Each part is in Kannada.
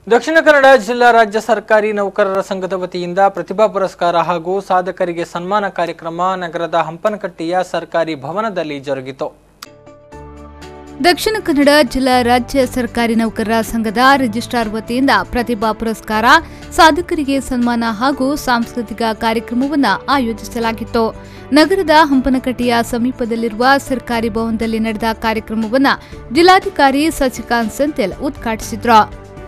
ದಕ್ಷಿಣ ಕನ್ನಡ ಜಿಲ್ಲಾ ರಾಜ್ಯ ಸರ್ಕಾರಿ ನೌಕರರ ಸಂಘದ ವತಿಯಿಂದ ಪ್ರತಿಭಾ ಪುರಸ್ಕಾರ ಹಾಗೂ ಸಾಧಕರಿಗೆ ಸನ್ಮಾನ ಕಾರ್ಯಕ್ರಮ ನಗರದ ಹಂಪನಕಟ್ಟೆಯ ಸರ್ಕಾರಿ ಭವನದಲ್ಲಿ ಜರುಗಿತು ದಕ್ಷಿಣ ಕನ್ನಡ ಜಿಲ್ಲಾ ರಾಜ್ಯ ಸರ್ಕಾರಿ ನೌಕರರ ಸಂಘದ ರಿಜಿಸ್ಟ್ರಾರ್ ವತಿಯಿಂದ ಪ್ರತಿಭಾ ಪುರಸ್ಕಾರ ಸಾಧಕರಿಗೆ ಸನ್ಮಾನ ಹಾಗೂ ಸಾಂಸ್ಕೃತಿಕ ಕಾರ್ಯಕ್ರಮವನ್ನು ಆಯೋಜಿಸಲಾಗಿತ್ತು ನಗರದ ಹಂಪನಕಟ್ಟೆಯ ಸಮೀಪದಲ್ಲಿರುವ ಸರ್ಕಾರಿ ಭವನದಲ್ಲಿ ನಡೆದ ಕಾರ್ಯಕ್ರಮವನ್ನು ಜಿಲ್ಲಾಧಿಕಾರಿ ಸಸಿಕಾಂತ್ ಸೆಂಥಿಲ್ ಉದ್ಘಾಟಿಸಿದ್ರು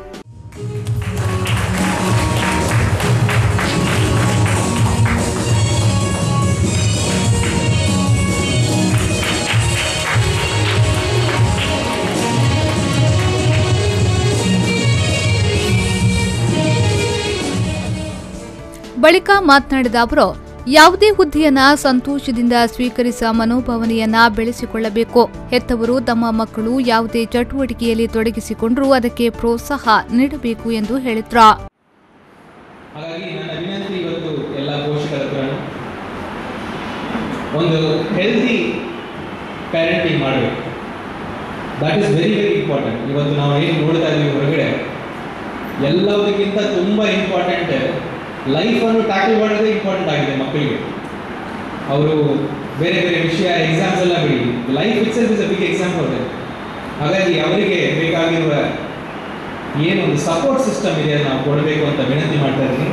ಬಳಿಕ ಮಾತನಾಡಿದ ಅವರು ಯಾವುದೇ ಹುದ್ದೆಯನ್ನ ಸಂತೋಷದಿಂದ ಸ್ವೀಕರಿಸುವ ಮನೋಭಾವನೆಯನ್ನ ಬೆಳೆಸಿಕೊಳ್ಳಬೇಕು ಹೆತ್ತವರು ತಮ್ಮ ಮಕ್ಕಳು ಯಾವುದೇ ಚಟುವಟಿಕೆಯಲ್ಲಿ ತೊಡಗಿಸಿಕೊಂಡರೂ ಅದಕ್ಕೆ ಪ್ರೋತ್ಸಾಹ ನೀಡಬೇಕು ಎಂದು ಹೇಳಿದ್ರು ಹಾಗಾಗಿ ನನ್ನ ವಿನಂತಿ ಇವತ್ತು ಎಲ್ಲ ಪೋಷಕರ ಹತ್ರ ಒಂದು ಹೆಲ್ತಿ ಪ್ಯಾರೆಂಟಿಂಗ್ ಮಾಡಬೇಕು that is very very important ಇವತ್ತು ನಾವು ಏನು ನೋಡ್ತಾ ಇದ್ದೀವಿ ಹೊರಗಡೆ ಎಲ್ಲದಕ್ಕಿಂತ ತುಂಬ ಇಂಪಾರ್ಟೆಂಟ್ ಲೈಫನ್ನು ಟ್ಯಾಕಲ್ ಮಾಡೋದೇ ಇಂಪಾರ್ಟೆಂಟ್ ಆಗಿದೆ ಮಕ್ಕಳಿಗೆ ಅವರು ಬೇರೆ ಬೇರೆ ವಿಷಯ ಎಕ್ಸಾಮ್ಸ್ ಎಲ್ಲ ಬಿಡಿ life itself is a big example ಹಾಗಾಗಿ ಅವರಿಗೆ ಬೇಕಾಗಿರುವ ಏನೊಂದು ಸಪೋರ್ಟ್ ಸಿಸ್ಟಮ್ ಇದೆ ಅದನ್ನ ನಾವು ಕೊಡಬೇಕು ಅಂತ ವಿನಂತಿ ಮಾಡ್ತಾ ಇದ್ದೀನಿ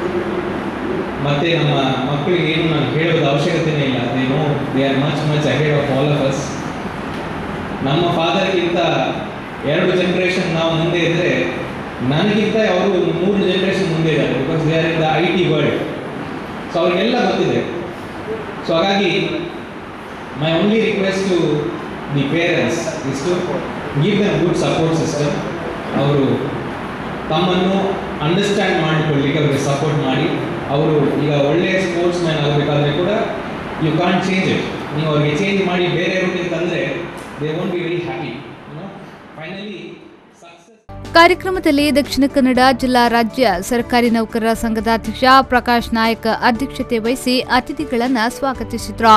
ಮತ್ತೆ ನಮ್ಮ ಮಕ್ಕಳಿಗೆ ಏನು ನಾನು ಹೇಳೋದು ಅವಶ್ಯಕತೆನೇ ಇಲ್ಲ they know they are much much ahead of all of us ನಮ್ಮ ಫಾದರ್ಗಿಂತ ಎರಡು ಜನ್ರೇಷನ್ ನಾವು ಮುಂದೆ ಇದ್ದರೆ ನನಗಿಂತ ಅವರು ಒಂದು ಮೂರು ಜನ್ರೇಷನ್ ಮುಂದೆ ಇದ್ದಾರೆ because they are in the I T world so ಅವ್ರಿಗೆಲ್ಲ ಗೊತ್ತಿದೆ ಸೊ ಹಾಗಾಗಿ my only request to the parents is to give them good support system ಅವರು ತಮ್ಮನ್ನು ಅಂಡರ್ಸ್ಟ್ಯಾಂಡ್ ಮಾಡಿಕೊಳ್ಳಿಕ್ಕೆ ಅವರಿಗೆ ಸಪೋರ್ಟ್ ಮಾಡಿ ಅವರು ಈಗ ಒಳ್ಳೆಯ ಸ್ಪೋರ್ಟ್ಸ್ ಮ್ಯಾನ್ ಆಗಬೇಕಾದ್ರೆ ಕೂಡ ಯು ಕಾಂಟ್ ಚೇಂಜ್ ಇಟ್ ನೀವು ಅವ್ರಿಗೆ ಚೇಂಜ್ ಮಾಡಿ ಬೇರೆ ರೂಟಿಗೆ ತಂದರೆ they won't be very happy you know finally success ಕಾರ್ಯಕ್ರಮದಲ್ಲಿ ದಕ್ಷಿಣ ಕನ್ನಡ ಜಿಲ್ಲಾ ರಾಜ್ಯ ಸರ್ಕಾರಿ ನೌಕರರ ಸಂಘದ ಅಧ್ಯಕ್ಷ ಪ್ರಕಾಶ್ ನಾಯಕ್ ಅಧ್ಯಕ್ಷತೆ ವಹಿಸಿ ಅತಿಥಿಗಳನ್ನ ಸ್ವಾಗತಿಸಿದ್ರು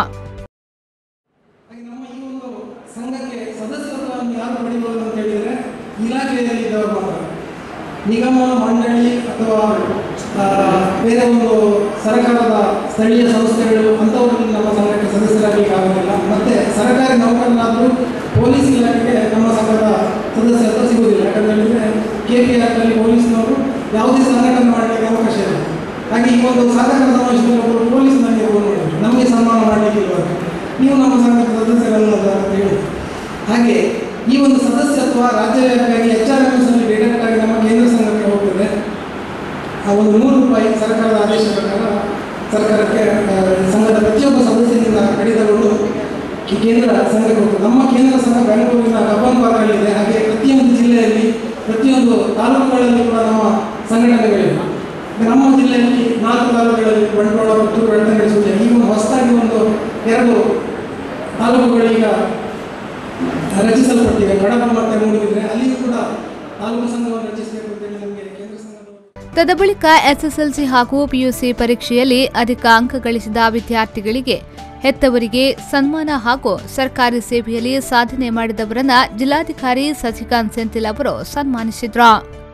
ಹಾಗೆ ನಮ್ಮ ಈ ಒಂದು ಸಂಘಕ್ಕೆ ಸದಸ್ಯತ್ವವನ್ನು ಯಾರು ಪಡೆಯಬಹುದು ಅಂತ ಹೇಳಿದರೆ ಇಲಾಖೆಯಲ್ಲಿ ಇದ್ದವರು ಮಾತ್ರ ನಿಗಮ ಮಂಡಳಿ ಅಥವಾ ಆ, ಬೇರೆ ಒಂದು ಸರ್ಕಾರದ ಸ್ಥಳೀಯ ಸಂಸ್ಥೆಗಳು ಅಂಥವರಲ್ಲಿ ನಮ್ಮ ಸಂಘಕ್ಕೆ ಸದಸ್ಯರಾಗಲಿಕ್ಕೆ ಆಗೋದಿಲ್ಲ ಮತ್ತು ಸರ್ಕಾರಿ ನೌಕರನಾದರೂ ಪೊಲೀಸ್ ಇಲಾಖೆಗೆ ನಮ್ಮ ಸಂಘದ ಸದಸ್ಯತ್ವ ಸಿಗುವುದಿಲ್ಲ ಯಾಕಂತ ಹೇಳಿದರೆ ಕೆ ಪಿ ಆರ್ನಲ್ಲಿ ಪೊಲೀಸ್ನವರು ಯಾವುದೇ ಸಂಘಟನೆ ಮಾಡಲಿಕ್ಕೆ ಅವಕಾಶ ಇಲ್ಲ ಹಾಗೆ ಈ ಒಂದು ಸಾಧಕರ ಸಮಾವೇಶದಲ್ಲಿ ಒಬ್ಬರು ಪೊಲೀಸ್ ನನಗೆ ಫೋನ್ ನಮಗೆ ಸನ್ಮಾನ ಮಾಡಲಿಕ್ಕೆ ಇರುವಾಗ ನೀವು ನಮ್ಮ ಸಂಘದ ಸದಸ್ಯರಲ್ಲ ಅಂತ ಹೇಳಿ ಹಾಗೆ ಈ ಒಂದು ಸದಸ್ಯತ್ವ ರಾಜ್ಯ ವ್ಯಾಪಿಯಾಗಿ ಎಚ್ ಆರ್ ಎಮ್ ಎಸ್ನಲ್ಲಿ ಡೈರೆಕ್ಟ್ ಆಗಿ ನಮ್ಮ ಕೇಂದ್ರ ಸಂಘಕ್ಕೆ ಹೋಗ್ತದೆ ಆ ಒಂದು ನೂರು ರೂಪಾಯಿ ಸರ್ಕಾರದ ಆದೇಶ ಪ್ರಕಾರ ಸರ್ಕಾರಕ್ಕೆ ಆ, ಸಂಘದ ಪ್ರತಿಯೊಬ್ಬ ಸದಸ್ಯನಿಂದ ಕಡಿತಗೊಂಡು ಕೇ- ಕೇಂದ್ರ ಸಂಘಕ್ಕೆ ಹೋಗ್ತದೆ ನಮ್ಮ ಕೇಂದ್ರ ಸಂಘ ಬೆಂಗಳೂರಿನ ಕಬ್ಬನ್ ಪಾರ್ಕಲ್ಲಿದೆ ಹಾಗೆ ಪ್ರತಿಯೊಂದು ಜಿಲ್ಲೆಯಲ್ಲಿ ಪ್ರತಿಯೊಂದು ತಾಲೂಕುಗಳಲ್ಲಿ ಕೂಡ ನಮ್ಮ ಸಂಘಟನೆಗಳಿವೆ ನಮ್ಮ ಜಿಲ್ಲೆಯಲ್ಲಿ ನಾಲ್ಕು ತಾಲೂಕುಗಳಲ್ಲಿ ಬಂಟ್ವಾಳ ಪುತ್ತೂರು ಬೆಳ್ತಂಗಡಿ ಸೂರ್ಯ ಈಗ ಒಂದು ಹೊಸದಾಗಿ ಒಂದು ಎರಡು ತಾಲೂಕುಗಳೀಗ ರಚಿಸಲ್ಪಟ್ಟಿವೆ ಕಡಪ ಮತ್ತು ಮೂಡಿಬಿದ್ರೆ ಅಲ್ಲಿಯೂ ಕೂಡ ತಾಲೂಕು ಸಂಘವನ್ನು ರಚಿಸಬೇಕು ಅಂತೇಳಿ ನಮಗೆ ಕೇಂದ್ರ ಸಂಘದ ತದಬಳಿಕ ಎಸ್ಎಸ್ಎಲ್ಸಿ ಹಾಗೂ ಪಿಯುಸಿ ಪರೀಕ್ಷೆಯಲ್ಲಿ ಅಧಿಕ ಅಂಕ ಗಳಿಸಿದ ವಿದ್ಯಾರ್ಥಿಗಳಿಗೆ ಹೆತ್ತವರಿಗೆ ಸನ್ಮಾನ ಹಾಗೂ ಸರ್ಕಾರಿ ಸೇವೆಯಲ್ಲಿ ಸಾಧನೆ ಮಾಡಿದವರನ್ನ ಜಿಲ್ಲಾಧಿಕಾರಿ ಸಸಿಕಾಂತ್ ಸೆಂಥಿಲ್ ಅವರು ಸನ್ಮಾನಿಸಿದ್ರು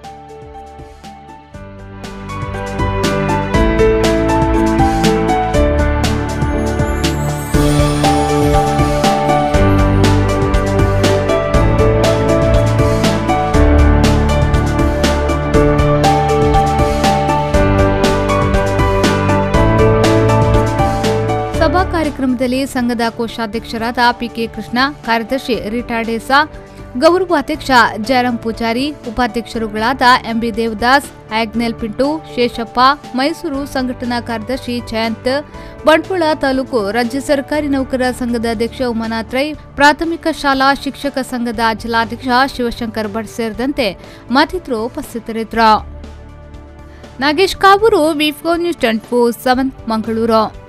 ಸಭಾ ಕಾರ್ಯಕ್ರಮದಲ್ಲಿ ಸಂಘದ ಕೋಶಾಧ್ಯಕ್ಷರಾದ ಪಿಕೆ ಕೃಷ್ಣ ಕಾರ್ಯದರ್ಶಿ ರೀಟಾ ಡೇಸಾ ಗೌರವಾಧ್ಯಕ್ಷ ಜಯರಾಮ್ ಪೂಜಾರಿ ಉಪಾಧ್ಯಕ್ಷರುಗಳಾದ ಎಂಬಿ ದೇವದಾಸ್ ಆಗ್ನೇಲ್ ಪಿಂಟು ಶೇಷಪ್ಪ ಮೈಸೂರು ಸಂಘಟನಾ ಕಾರ್ಯದರ್ಶಿ ಜಯಂತ್ ಬಂಟ್ವಾಳ ತಾಲೂಕು ರಾಜ್ಯ ಸರ್ಕಾರಿ ನೌಕರರ ಸಂಘದ ಅಧ್ಯಕ್ಷ ಉಮಾನಾಥ್ ರೈ ಪ್ರಾಥಮಿಕ ಶಾಲಾ ಶಿಕ್ಷಕ ಸಂಘದ ಜಿಲ್ಲಾಧ್ಯಕ್ಷ ಶಿವಶಂಕರ್ ಭಟ್ ಸೇರಿದಂತೆ ಮತ್ತಿತರರು ಉಪಸ್ಥಿತರಿದ್ದರು Nagesh Kaburu V four news twenty four seven Mangaluru